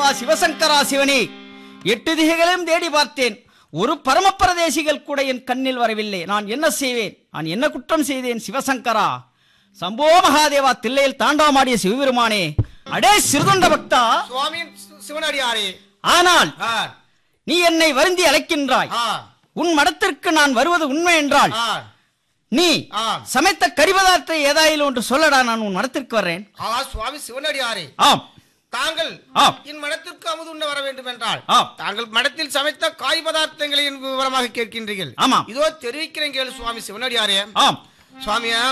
சிவசங்கரா சிவனே எட்டு திகைகளையும் தேடி பார்த்தேன் ஒரு பரமபரதேசிகள் கூட என் கண்ணில் வரவில்லை நான் என்ன செய்வேன் நான் என்ன குற்றம் செய்தேன் சிவசங்கரா சம்போ மகாதேவா தில்லையில் தாண்டவமாடிய சிவபெருமானே அடே சிறுதொண்ட பக்தா சுவாமி சி- சிவனடியாரே ஆனால் ஆ, நீ என்னை வருந்தி அழைக்கின்றாய் ஆ, உன் மடத்திற்கு நான் வருவது உண்மை என்றால் ஆ, நீ ஆ. சமைத்த கரிபதார்த்தை ஏதாயிலும் ஒன்று சொல்லடா நான் உன் மடத்திற்கு வர்றேன் ஆ சுவாமி சிவனடியாரே ஆம் தாங்கள் ஆம். என் மடத்திற்கு அமுது உண்ண வர வேண்டும் என்றால் ஆம். தாங்கள் மடத்தில் சமைத்த காய் பதார்த்தங்களை என் விவரமாக கேட்கின்றீர்கள் ஆமாம். இதோ தெரிவிக்கிறேன் கேளு சுவாமி சிவனடியாரே ஆம் சுவாமியா